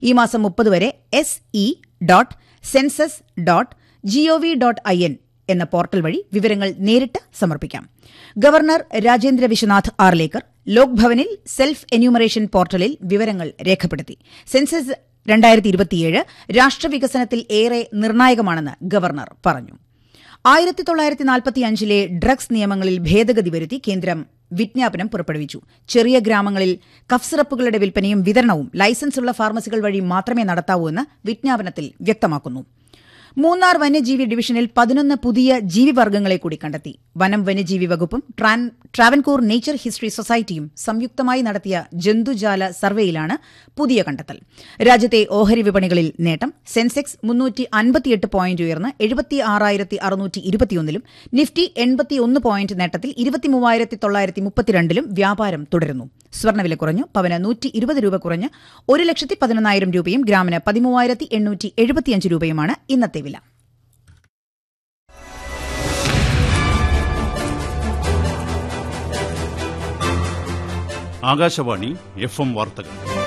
ഈ മാസം മുപ്പത് വരെ S E dot census dot GOV dot I N എന്ന പോർട്ടൽ വഴി വിവരങ്ങൾ നേരിട്ട് സമർപ്പിക്കാം ഗവർണർ രാജേന്ദ്ര വിശ്വനാഥ് ആർലേക്കർ ലോക്ഭവനിൽ സെൽഫ് എന്യൂമറേഷൻ പോർട്ടലിൽ വിവരങ്ങൾ രേഖപ്പെടുത്തി സെൻസസ് രണ്ടായിരത്തി ഇരുപത്തിയേഴ് രാഷ്ട്രവികസനത്തിൽ ഏറെ നിർണായകമാണെന്ന് ഗവർണർ പറഞ്ഞു ആയിരത്തി തൊള്ളായിരത്തി നാൽപ്പത്തിയഞ്ചിലെ ഡ്രഗ്സ് നിയമങ്ങളിൽ ഭേദഗതി വരുത്തി കേന്ദ്രം വിജ്ഞാപനം പുറപ്പെടുവിച്ചു ചെറിയ ഗ്രാമങ്ങളിൽ കഫ് സിറപ്പുകളുടെ വിൽപ്പനയും വിതരണവും ലൈസൻസുള്ള ഫാർമസികൾ വഴി മാത്രമേ നടത്താവൂ എന്ന് വിജ്ഞാപനത്തിൽ വ്യക്തമാക്കുന്നു മൂന്നാർ വന്യജീവി ഡിവിഷനിൽ പതിനൊന്ന് പുതിയ ജീവിവർഗ്ഗങ്ങളെ കൂടി കണ്ടെത്തി വനം വന്യജീവി വകുപ്പും ട്രാൻ- ട്രാവൻകൂർ നേച്ചർ ഹിസ്റ്ററി സൊസൈറ്റിയും സംയുക്തമായി നടത്തിയ ജന്തുജാല സർവേയിലാണ് പുതിയ കണ്ടെത്തൽ രാജ്യത്തെ ഓഹരി വിപണികളിൽ നേട്ടം സെൻസെക്സ് മുന്നൂറ്റി അൻപത്തിയെട്ട് പോയിന്റ് ഉയർന്ന് എഴുപത്തി ആറായിരത്തി അറുന്നൂറ്റി ഇരുപത്തിയൊന്നിലും നിഫ്റ്റി എൺപത്തിയൊന്ന് പോയിന്റ് നേട്ടത്തിൽ ഇരുപത്തിമൂവായിരത്തി തൊള്ളായിരത്തി മുപ്പത്തിരണ്ടിലും വ്യാപാരം തുടരുന്നു സ്വർണ്ണവില കുറഞ്ഞു പവന് നൂറ്റി ഇരുപത് രൂപ കുറഞ്ഞ് ഒരു ലക്ഷത്തി പതിനൊന്നായിരം രൂപയും ഗ്രാമിന് പതിമൂവായിരത്തി എണ്ണൂറ്റി എഴുപത്തിയഞ്ച് രൂപയുമാണ് ഇന്നത്തെ വില ആകാശവാണി എഫ് എം വാർത്തകൾ